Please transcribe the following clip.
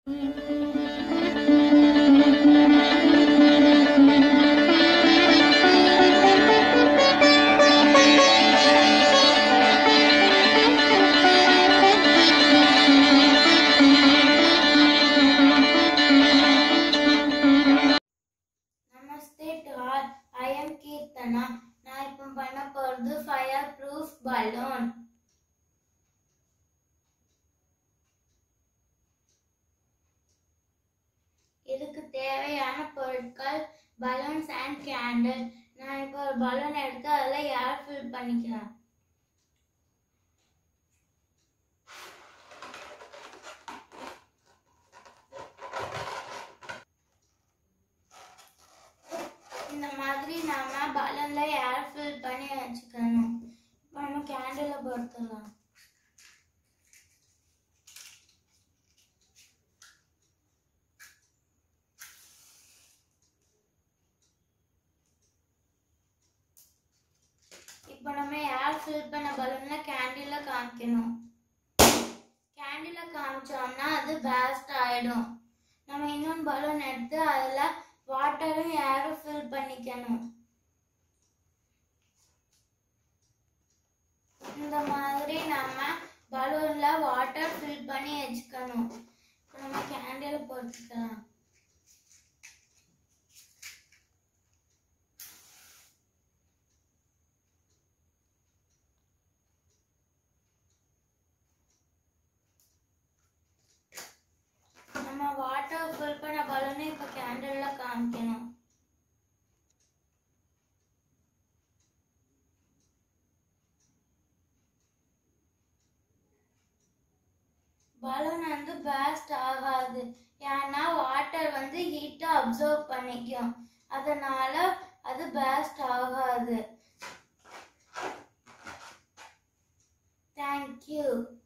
Namaste to all I am Keerthana நான் இப்போ பண்ண போகிறது ஃபயர் ப்ரூஃப் பலூன் இதுக்கு தேவையான பொருட்கள் பலூன்ஸ் அண்ட் கேண்டில் நான் இப்போ ஒரு பலூன் எடுத்து அதில் ஏர் ஃபில் பண்ணிக்கிறேன் இந்த மாதிரி நாம பலூன்ல ஏர் ஃபில் பண்ணி வச்சுக்கணும் இப்போ நம்ம கேண்டில பொறுத்துடலாம் இப்போ நம்ம ஏர் ஃபில் பண்ண பலூன்ல கேண்டில காமிக்கணும் கேண்டில காமிச்சோம்னா அது பேஸ்ட் ஆயிடும் நம்ம இன்னொன்று பலூன் எடுத்து அதில் வாட்டரும் ஏரும் ஃபில் பண்ணிக்கணும் இந்த மாதிரி நம்ம பலூன்ல வாட்டர் ஃபில் பண்ணி வச்சுக்கணும் இப்ப நம்ம கேண்டில் பொறுத்துக்கலாம் நம்ம வாட்டர் ஃபில் பண்ண பலூனை இப்போ கேண்டில்ல காமிக்கணும் பலூன் வந்து பேஸ்ட் ஆகாது ஏன்னா வாட்டர் வந்து ஹீட்டை அப்சர்வ் பண்ணிக்கும் அதனால அது பேஸ்ட் ஆகாது தேங்க்யூ